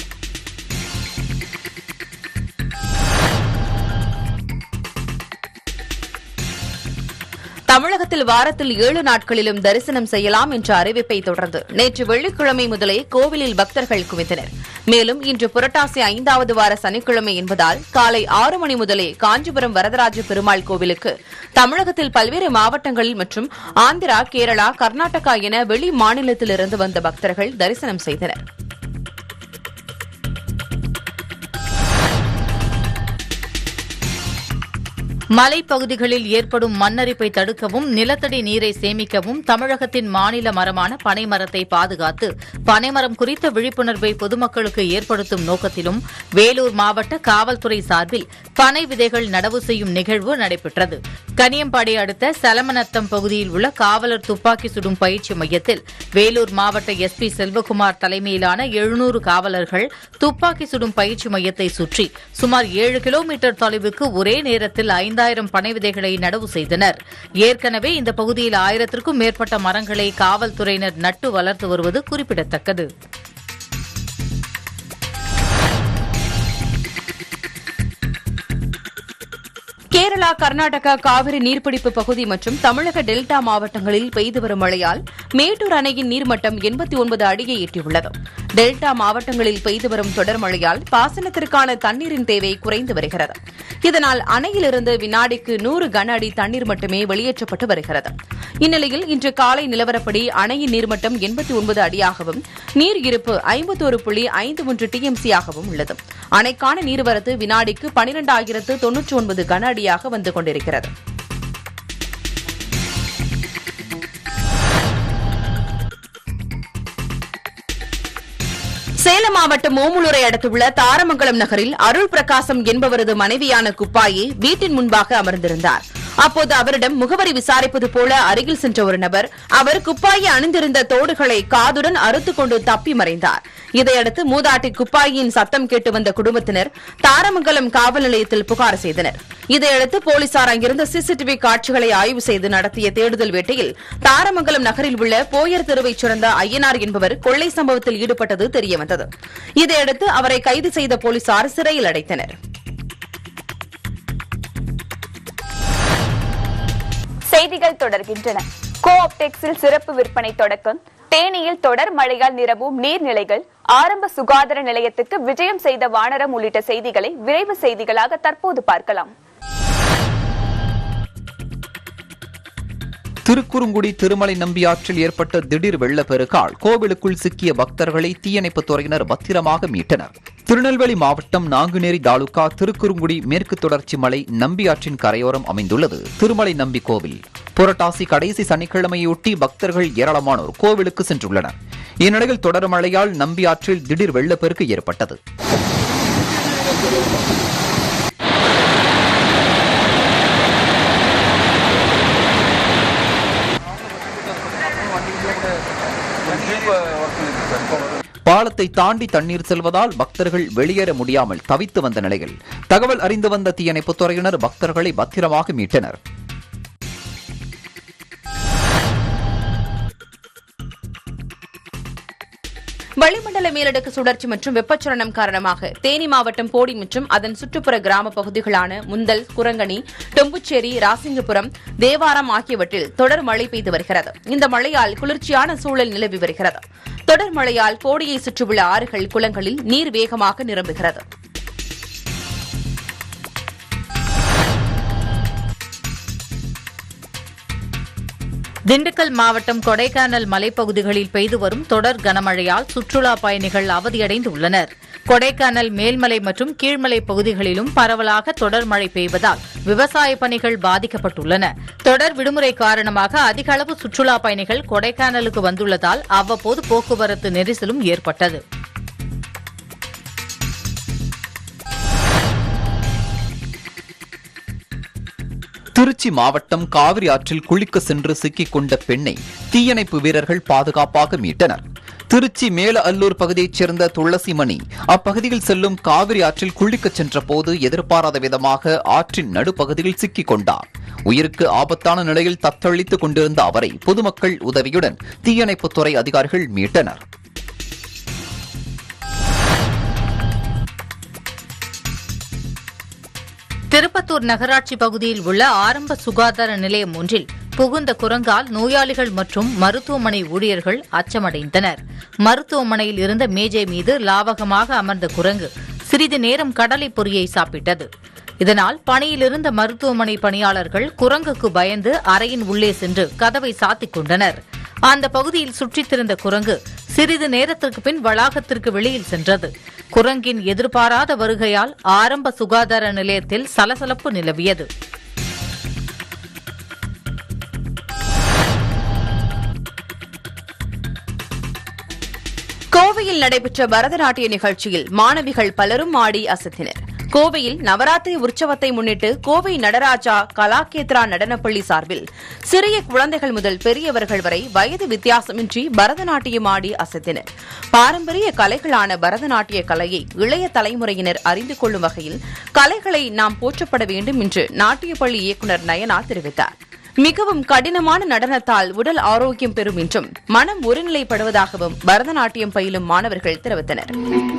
தமிழகத்தில் வாரத்தில் ஏழு நாட்களிலும் தரிசனம் செய்யலாம் என்ற அறிவிப்பை தொடர்ந்து நேற்று வெள்ளிக்கிழமை முதலே கோவிலில் பக்தர்கள் குவிந்தனர் மேலும் இன்று புரட்டாசி ஐந்தாவது வார சனிக்கிழமை என்பதால் காலை ஆறு மணி முதலே காஞ்சிபுரம் வரதராஜ பெருமாள் கோவிலுக்கு தமிழகத்தில் பல்வேறு மாவட்டங்களில் மற்றும் ஆந்திரா கேரளா கர்நாடகா என வெளி மாநிலத்திலிருந்து வந்த பக்தர்கள் தரிசனம் செய்தனர் மலைப்பகுதிகளில் ஏற்படும் மண்ணரிப்பை தடுக்கவும் நிலத்தடி நீரை சேமிக்கவும் தமிழகத்தின் மாநில மரமான பனைமரத்தை பாதுகாத்து பனைமரம் குறித்த விழிப்புணர்வை பொதுமக்களுக்கு ஏற்படுத்தும் நோக்கத்திலும் வேலூர் மாவட்ட காவல்துறை சார்பில் பனை விதைகள் நடவு செய்யும் நிகழ்வு நடைபெற்றது கனியம்பாடி அடுத்த சலமநத்தம் பகுதியில் உள்ள காவலர் துப்பாக்கி சுடும் பயிற்சி மையத்தில் வேலூர் மாவட்ட எஸ்பி செல்வகுமார் தலைமையிலான எழுநூறு காவலர்கள் துப்பாக்கி சுடும் பயிற்சி மையத்தை சுற்றி சுமார் ஏழு கிலோமீட்டர் தொலைவுக்கு ஒரே நேரத்தில் ஐந்தாயிரம் பனை விதைகளை நடவு செய்தனர் ஏற்கனவே இந்த பகுதியில் ஆயிரத்திற்கும் மேற்பட்ட மரங்களை காவல்துறையினர் நட்டு வளர்த்து வருவது குறிப்பிடத்தக்கது கேரளா கர்நாடகா காவிரி நீர்பிடிப்பு பகுதி மற்றும் தமிழக டெல்டா மாவட்டங்களில் பெய்து வரும் மழையால் மேட்டூர் அணையின் நீர்மட்டம் எண்பத்தி ஒன்பது அடியை எட்டியுள்ளது டெல்டா மாவட்டங்களில் பெய்து வரும் தொடர் மழையால் பாசனத்திற்கான தண்ணீரின் தேவை குறைந்து வருகிறது இதனால் அணையிலிருந்து வினாடிக்கு நூறு கன அடி தண்ணீர் மட்டுமே வெளியேற்றப்பட்டு வருகிறது இந்நிலையில் இன்று காலை நிலவரப்படி அணையின் நீர்மட்டம் எண்பத்தி ஒன்பது அடியாகவும் நீர் இருப்பு ஐம்பத்தோரு புள்ளி ஐந்து ஒன்று டிஎம்சியாகவும் உள்ளது அணைக்கான நீர்வரத்து வினாடிக்கு பனிரெண்டாயிரத்து தொன்னூற்றி ஒன்பது கன அடியாக வந்து கொண்டிருக்கிறது சேலம் மாவட்டம் ஓமலூரை அடுத்துள்ள தாரமங்கலம் நகரில் அருள் பிரகாசம் என்பவரது மனைவியான குப்பாயே வீட்டின் முன்பாக அமர்ந்திருந்தார் அப்போது அவரிடம் முகவரி விசாரிப்பது போல அருகில் சென்ற ஒரு நபர் அவர் குப்பாயை அணிந்திருந்த தோடுகளை காதுடன் அறுத்துக் கொண்டு தப்பி மறைந்தார் இதையடுத்து மூதாட்டி குப்பாயின் சத்தம் கேட்டு வந்த குடும்பத்தினர் தாரமங்கலம் காவல் நிலையத்தில் புகார் செய்தனர் இதையடுத்து போலீசார் அங்கிருந்த சிசிடிவி காட்சிகளை ஆய்வு செய்து நடத்திய தேடுதல் வேட்டையில் தாரமங்கலம் நகரில் உள்ள போயர் தெருவைச் சேர்ந்த ஐயனார் என்பவர் கொள்ளை சம்பவத்தில் ஈடுபட்டது தெரியவந்தது இதையடுத்து அவரை கைது செய்த போலீசார் சிறையில் அடைத்தனர் செய்திகள் தொடர்கின்றன கோ ஆப்டெக்ஸில் சிறப்பு விற்பனை தொடக்கம் தேனியில் தொடர் மழையால் நிரம்பும் நீர்நிலைகள் ஆரம்ப சுகாதார நிலையத்துக்கு விஜயம் செய்த வானரம் உள்ளிட்ட செய்திகளை விரைவு செய்திகளாக தற்போது பார்க்கலாம் திருக்குறுங்குடி திருமலை நம்பியாற்றில் ஏற்பட்ட திடீர் வெள்ளப்பெருக்கால் கோவிலுக்குள் சிக்கிய பக்தர்களை தீயணைப்புத் துறையினர் பத்திரமாக மீட்டனர் திருநெல்வேலி மாவட்டம் நாங்குநேரி தாலுகா திருக்குறுங்குடி மேற்கு தொடர்ச்சி மலை நம்பியாற்றின் கரையோரம் அமைந்துள்ளது திருமலை நம்பி கோவில் புரட்டாசி கடைசி சனிக்கிழமையொட்டி பக்தர்கள் ஏராளமானோர் கோவிலுக்கு சென்றுள்ளனர் இந்நிலையில் தொடர் மழையால் நம்பியாற்றில் திடீர் வெள்ளப்பெருக்கு ஏற்பட்டது பாலத்தை தாண்டி தண்ணீர் செல்வதால் பக்தர்கள் வெளியேற முடியாமல் தவித்து வந்த நிலையில் தகவல் அறிந்து வந்த தீயணைப்புத் துறையினர் பக்தர்களை பத்திரமாக மீட்டனர் வளிமண்டல மேலடுக்கு சுழற்சி மற்றும் வெப்பச்சலனம் காரணமாக தேனி மாவட்டம் போடி மற்றும் அதன் சுற்றுப்புற கிராம பகுதிகளான முந்தல் குரங்கணி டொம்புச்சேரி ராசிங்கபுரம் தேவாரம் ஆகியவற்றில் தொடர் மழை பெய்து வருகிறது இந்த மழையால் குளிர்ச்சியான சூழல் நிலவி வருகிறது தொடர் மழையால் போடியை சுற்றியுள்ள ஆறுகள் குளங்களில் நீர் வேகமாக நிரம்புகிறது திண்டுக்கல் மாவட்டம் கொடைக்கானல் மலைப்பகுதிகளில் பெய்து வரும் தொடர் கனமழையால் சுற்றுலா பயணிகள் அவதியடைந்து உள்ளனர் கொடைக்கானல் மேல்மலை மற்றும் கீழ்மலை பகுதிகளிலும் பரவலாக தொடர் மழை பெய்வதால் விவசாய பணிகள் பாதிக்கப்பட்டுள்ளன தொடர் விடுமுறை காரணமாக அதிக அளவு சுற்றுலா பயணிகள் கொடைக்கானலுக்கு வந்துள்ளதால் அவ்வப்போது போக்குவரத்து நெரிசலும் ஏற்பட்டது திருச்சி மாவட்டம் காவிரி ஆற்றில் குளிக்க சென்று சிக்கிக் கொண்ட பெண்ணை தீயணைப்பு வீரர்கள் பாதுகாப்பாக மீட்டனர் திருச்சி மேல அல்லூர் பகுதியைச் சேர்ந்த துளசிமணி அப்பகுதியில் செல்லும் காவிரி ஆற்றில் குளிக்கச் சென்றபோது எதிர்பாராத விதமாக ஆற்றின் நடுப்பகுதியில் சிக்கிக் கொண்டார் உயிருக்கு ஆபத்தான நிலையில் தத்தளித்துக் கொண்டிருந்த அவரை பொதுமக்கள் உதவியுடன் தீயணைப்புத்துறை அதிகாரிகள் மீட்டனர் திருப்பத்தூர் நகராட்சி பகுதியில் உள்ள ஆரம்ப சுகாதார நிலையம் ஒன்றில் புகுந்த குரங்கால் நோயாளிகள் மற்றும் மருத்துவமனை ஊழியர்கள் அச்சமடைந்தனர் மருத்துவமனையில் இருந்த மேஜை மீது லாவகமாக அமர்ந்த குரங்கு சிறிது நேரம் கடலை பொரியை சாப்பிட்டது இதனால் பணியிலிருந்த மருத்துவமனை பணியாளர்கள் குரங்குக்கு பயந்து அறையின் உள்ளே சென்று கதவை சாத்திக் கொண்டனர் அந்த பகுதியில் சுற்றித் திரிந்த குரங்கு சிறிது நேரத்திற்கு பின் வளாகத்திற்கு வெளியில் சென்றது குரங்கின் எதிர்பாராத வருகையால் ஆரம்ப சுகாதார நிலையத்தில் சலசலப்பு நிலவியது கோவையில் நடைபெற்ற பரதநாட்டிய நிகழ்ச்சியில் மாணவிகள் பலரும் ஆடி அசத்தினர் கோவையில் நவராத்திரி உற்சவத்தை முன்னிட்டு கோவை நடராஜா கலாகேத்ரா நடனப்பள்ளி சார்பில் சிறிய குழந்தைகள் முதல் பெரியவர்கள் வரை வயது வித்தியாசமின்றி பரதநாட்டியம் ஆடி அசத்தினர் பாரம்பரிய கலைகளான பரதநாட்டிய கலையை இளைய தலைமுறையினர் அறிந்து கொள்ளும் வகையில் கலைகளை நாம் போற்றப்பட வேண்டும் என்று நாட்டியப்பள்ளி இயக்குநர் நயனா தெரிவித்தார் மிகவும் கடினமான நடனத்தால் உடல் ஆரோக்கியம் பெறும் என்றும் மனம் ஒருநிலைப்படுவதாகவும் பரதநாட்டியம் பயிலும் மாணவர்கள் தெரிவித்தனர்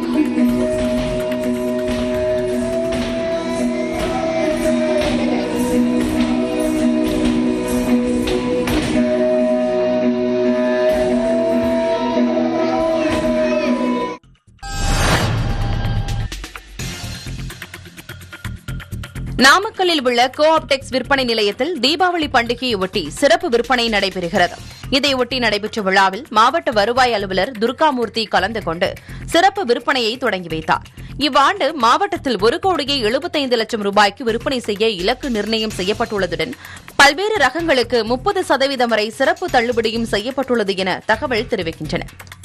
நாமக்கல்லில் உள்ள கோ ஆப்டெக்ஸ் விற்பனை நிலையத்தில் தீபாவளி பண்டிகையை ஒட்டி சிறப்பு விற்பனை நடைபெறுகிறது இதையொட்டி நடைபெற்ற விழாவில் மாவட்ட வருவாய் அலுவலர் துர்காமூர்த்தி கலந்து கொண்டு சிறப்பு விற்பனையை தொடங்கி வைத்தார் இவ்வாண்டு மாவட்டத்தில் ஒரு கோடியே எழுபத்தைந்து லட்சம் ரூபாய்க்கு விற்பனை செய்ய இலக்கு நிர்ணயம் செய்யப்பட்டுள்ளதுடன் பல்வேறு ரகங்களுக்கு முப்பது சதவீதம் வரை சிறப்பு தள்ளுபடியும் செய்யப்பட்டுள்ளது என தகவல் தெரிவிக்கின்றன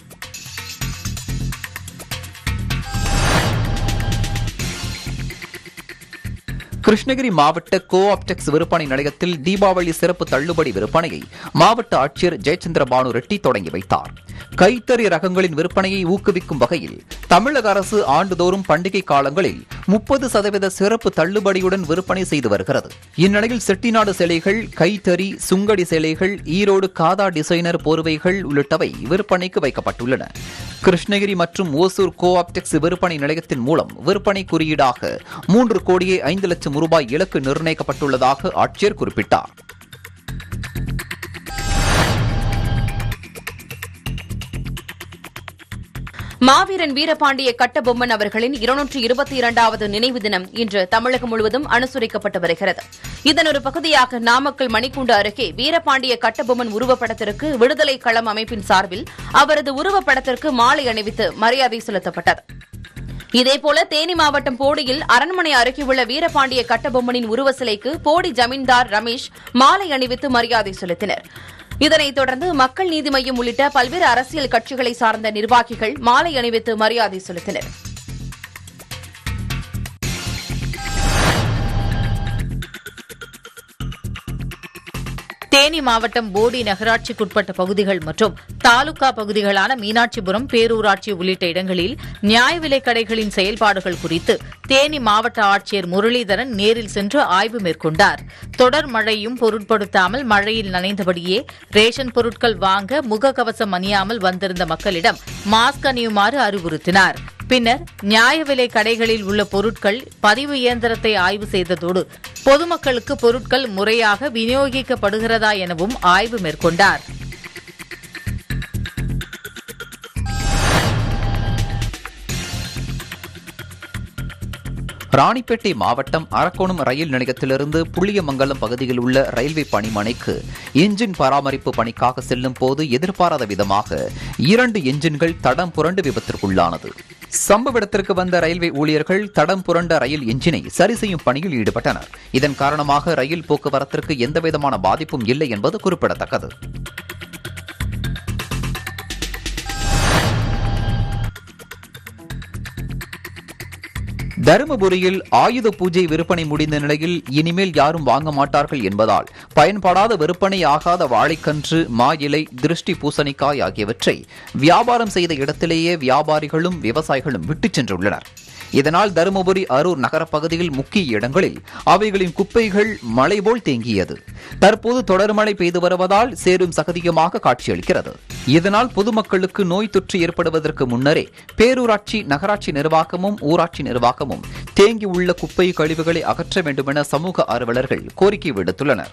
கிருஷ்ணகிரி மாவட்ட கோ ஆப்டெக்ஸ் விற்பனை நிலையத்தில் தீபாவளி சிறப்பு தள்ளுபடி விற்பனையை மாவட்ட ஆட்சியர் ஜெயச்சந்திர பானு ரெட்டி தொடங்கி வைத்தார் கைத்தறி ரகங்களின் விற்பனையை ஊக்குவிக்கும் வகையில் தமிழக அரசு ஆண்டுதோறும் பண்டிகை காலங்களில் முப்பது சதவீத சிறப்பு தள்ளுபடியுடன் விற்பனை செய்து வருகிறது இந்நிலையில் செட்டிநாடு சேலைகள் கைத்தறி சுங்கடி சேலைகள் ஈரோடு காதா டிசைனர் போர்வைகள் உள்ளிட்டவை விற்பனைக்கு வைக்கப்பட்டுள்ளன கிருஷ்ணகிரி மற்றும் ஓசூர் கோ ஆப்டெக்ஸ் விற்பனை நிலையத்தின் மூலம் விற்பனை குறியீடாக மூன்று கோடியே ஐந்து லட்சம் ரூபாய் இலக்கு நிர்ணயிக்கப்பட்டுள்ளதாக ஆட்சியர் குறிப்பிட்டார் மாவீரன் வீரபாண்டிய கட்டபொம்மன் அவர்களின் இருநூற்று இருபத்தி இரண்டாவது நினைவு தினம் இன்று தமிழகம் முழுவதும் அனுசரிக்கப்பட்டு வருகிறது இதன் ஒரு பகுதியாக நாமக்கல் மணிக்கூண்டு அருகே வீரபாண்டிய கட்டபொம்மன் உருவப்படத்திற்கு விடுதலை களம் அமைப்பின் சார்பில் அவரது உருவப்படத்திற்கு மாலை அணிவித்து மரியாதை செலுத்தப்பட்டது இதேபோல தேனி மாவட்டம் போடியில் அரண்மனை அருகே உள்ள வீரபாண்டிய கட்டபொம்மனின் உருவ சிலைக்கு போடி ஜமீன்தார் ரமேஷ் மாலை அணிவித்து மரியாதை செலுத்தினர் இதனைத் தொடர்ந்து மக்கள் நீதி மய்யம் உள்ளிட்ட பல்வேறு அரசியல் கட்சிகளை சார்ந்த நிர்வாகிகள் மாலை அணிவித்து மரியாதை செலுத்தினர் தேனி மாவட்டம் போடி நகராட்சிக்குட்பட்ட பகுதிகள் மற்றும் தாலுகா பகுதிகளான மீனாட்சிபுரம் பேரூராட்சி உள்ளிட்ட இடங்களில் நியாய விலைக் கடைகளின் செயல்பாடுகள் குறித்து தேனி மாவட்ட ஆட்சியர் முரளிதரன் நேரில் சென்று ஆய்வு மேற்கொண்டார் தொடர் மழையும் பொருட்படுத்தாமல் மழையில் நனைந்தபடியே ரேஷன் பொருட்கள் வாங்க முகக்கவசம் அணியாமல் வந்திருந்த மக்களிடம் மாஸ்க் அணியுமாறு அறிவுறுத்தினார் பின்னர் நியாய விலை கடைகளில் உள்ள பொருட்கள் பதிவு இயந்திரத்தை ஆய்வு செய்ததோடு பொதுமக்களுக்கு பொருட்கள் முறையாக விநியோகிக்கப்படுகிறதா எனவும் ஆய்வு மேற்கொண்டார் ராணிப்பேட்டை மாவட்டம் அரக்கோணம் ரயில் நிலையத்திலிருந்து புளியமங்கலம் பகுதியில் உள்ள ரயில்வே பணிமனைக்கு என்ஜின் பராமரிப்பு பணிக்காக செல்லும் போது எதிர்பாராத விதமாக இரண்டு என்ஜின்கள் தடம் புரண்டு விபத்திற்குள்ளானது சம்பவ இடத்திற்கு வந்த ரயில்வே ஊழியர்கள் தடம் புரண்ட ரயில் என்ஜினை சரி செய்யும் பணியில் ஈடுபட்டனர் இதன் காரணமாக ரயில் போக்குவரத்திற்கு எந்தவிதமான பாதிப்பும் இல்லை என்பது குறிப்பிடத்தக்கது தருமபுரியில் ஆயுத பூஜை விற்பனை முடிந்த நிலையில் இனிமேல் யாரும் வாங்க மாட்டார்கள் என்பதால் பயன்படாத விற்பனை ஆகாத வாழைக்கன்று மா இலை திருஷ்டி பூசணிக்காய் ஆகியவற்றை வியாபாரம் செய்த இடத்திலேயே வியாபாரிகளும் விவசாயிகளும் விட்டுச் சென்றுள்ளனர் இதனால் தருமபுரி அரூர் நகரப் பகுதியில் முக்கிய இடங்களில் அவைகளின் குப்பைகள் மழை போல் தேங்கியது தற்போது தொடர் மழை பெய்து வருவதால் சேரும் சகதியமாக காட்சியளிக்கிறது இதனால் பொதுமக்களுக்கு நோய் தொற்று ஏற்படுவதற்கு முன்னரே பேரூராட்சி நகராட்சி நிர்வாகமும் ஊராட்சி நிர்வாகமும் தேங்கியுள்ள குப்பை கழிவுகளை அகற்ற வேண்டுமென சமூக ஆர்வலர்கள் கோரிக்கை விடுத்துள்ளனர்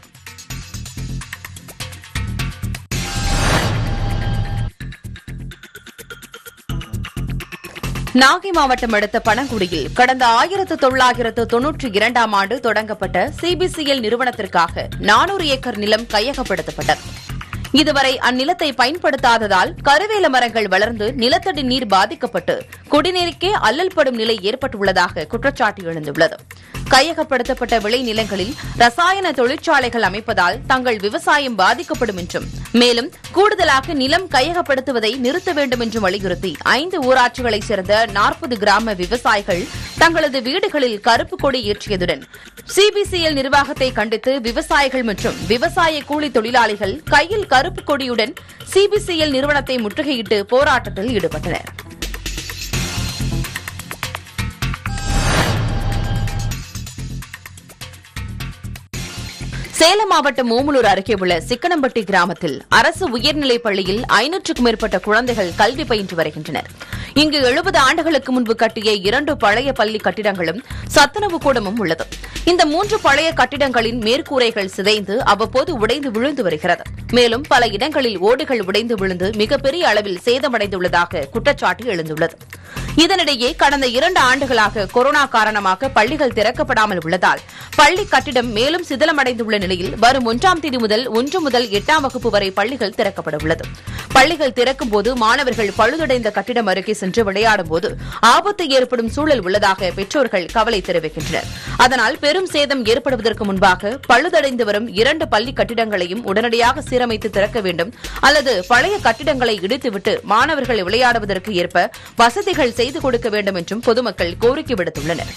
நாகை மாவட்டம் அடுத்த பனங்குடியில் கடந்த ஆயிரத்து தொள்ளாயிரத்து தொன்னூற்றி இரண்டாம் ஆண்டு தொடங்கப்பட்ட சிபிசிஎல் நிறுவனத்திற்காக நானூறு ஏக்கர் நிலம் கையகப்படுத்தப்பட்டது இதுவரை அந்நிலத்தை பயன்படுத்தாததால் கருவேல மரங்கள் வளர்ந்து நிலத்தடி நீர் பாதிக்கப்பட்டு குடிநீருக்கே அல்லல் படும் நிலை ஏற்பட்டுள்ளதாக குற்றச்சாட்டு எழுந்துள்ளது கையகப்படுத்தப்பட்ட விளை நிலங்களில் ரசாயன தொழிற்சாலைகள் அமைப்பதால் தங்கள் விவசாயம் பாதிக்கப்படும் என்றும் மேலும் கூடுதலாக நிலம் கையகப்படுத்துவதை நிறுத்த வேண்டும் என்றும் வலியுறுத்தி ஐந்து ஊராட்சிகளைச் சேர்ந்த நாற்பது கிராம விவசாயிகள் தங்களது வீடுகளில் கருப்பு கொடி ஏற்றியதுடன் சிபிசிஎல் நிர்வாகத்தை கண்டித்து விவசாயிகள் மற்றும் விவசாய கூலி தொழிலாளிகள் கையில் கருப்பு கொடியுடன் சிபிசிஎல் நிறுவனத்தை முற்றுகையிட்டு போராட்டத்தில் ஈடுபட்டனர் சேலம் மாவட்டம் ஓமலூர் அருகே உள்ள சிக்கனம்பட்டி கிராமத்தில் அரசு உயர்நிலைப் பள்ளியில் ஐநூற்றுக்கும் மேற்பட்ட குழந்தைகள் கல்வி பயின்று வருகின்றனர் இங்கு எழுபது ஆண்டுகளுக்கு முன்பு கட்டிய இரண்டு பழைய பள்ளி கட்டிடங்களும் சத்துணவு கூடமும் உள்ளது இந்த மூன்று பழைய கட்டிடங்களின் மேற்கூரைகள் சிதைந்து அவ்வப்போது உடைந்து விழுந்து வருகிறது மேலும் பல இடங்களில் ஓடுகள் உடைந்து விழுந்து மிகப்பெரிய அளவில் சேதமடைந்துள்ளதாக குற்றச்சாட்டு எழுந்துள்ளது இதனிடையே கடந்த இரண்டு ஆண்டுகளாக கொரோனா காரணமாக பள்ளிகள் திறக்கப்படாமல் உள்ளதால் பள்ளி கட்டிடம் மேலும் சிதிலமடைந்துள்ள நிலையில் வரும் ஒன்றாம் தேதி முதல் ஒன்று முதல் எட்டாம் வகுப்பு வரை பள்ளிகள் திறக்கப்பட உள்ளது பள்ளிகள் திறக்கும் போது மாணவர்கள் பழுதடைந்த கட்டிடம் அருகே சென்று விளையாடும் போது ஆபத்து ஏற்படும் சூழல் உள்ளதாக பெற்றோர்கள் கவலை தெரிவிக்கின்றனர் அதனால் பெரும் சேதம் ஏற்படுவதற்கு முன்பாக பழுதடைந்து வரும் இரண்டு பள்ளி கட்டிடங்களையும் உடனடியாக சீரமைத்து திறக்க வேண்டும் அல்லது பழைய கட்டிடங்களை இடித்துவிட்டு மாணவர்கள் விளையாடுவதற்கு ஏற்ப வசதிகள் செய்து கொடுக்க வேண்டும் என்றும் பொதுமக்கள் கோரிக்கை விடுத்துள்ளனர்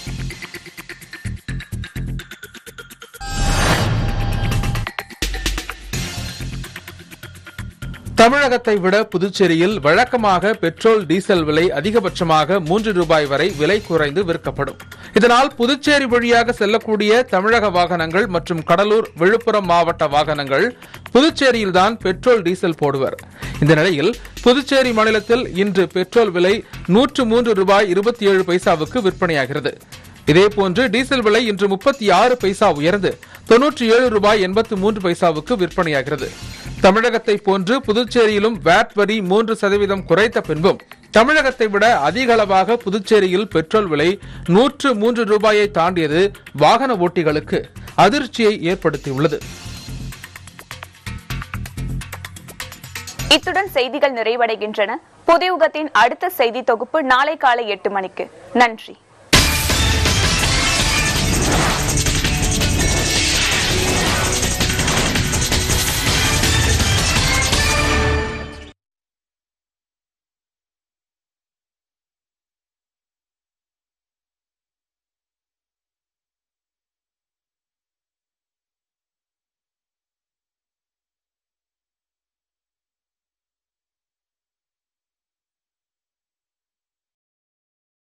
தமிழகத்தை விட புதுச்சேரியில் வழக்கமாக பெட்ரோல் டீசல் விலை அதிகபட்சமாக மூன்று ரூபாய் வரை விலை குறைந்து விற்கப்படும் இதனால் புதுச்சேரி வழியாக செல்லக்கூடிய தமிழக வாகனங்கள் மற்றும் கடலூர் விழுப்புரம் மாவட்ட வாகனங்கள் புதுச்சேரியில்தான் பெட்ரோல் டீசல் போடுவர் இந்த நிலையில் புதுச்சேரி மாநிலத்தில் இன்று பெட்ரோல் விலை நூற்று மூன்று ரூபாய் இருபத்தி ஏழு பைசாவுக்கு விற்பனையாகிறது இதேபோன்று டீசல் விலை இன்று முப்பத்தி ஆறு பைசா உயர்ந்து தொன்னூற்றி ஏழு ரூபாய் எண்பத்து மூன்று பைசாவுக்கு விற்பனையாகிறது தமிழகத்தை போன்று புதுச்சேரியிலும் வேட் வரி மூன்று சதவீதம் குறைத்த பின்பும் தமிழகத்தை விட அதிக அளவாக புதுச்சேரியில் பெட்ரோல் விலை நூற்று மூன்று ரூபாயை தாண்டியது வாகன ஓட்டிகளுக்கு அதிர்ச்சியை ஏற்படுத்தியுள்ளது இத்துடன் செய்திகள் நிறைவடைகின்றன புதியுகத்தின் அடுத்த செய்தி தொகுப்பு நாளை காலை எட்டு மணிக்கு நன்றி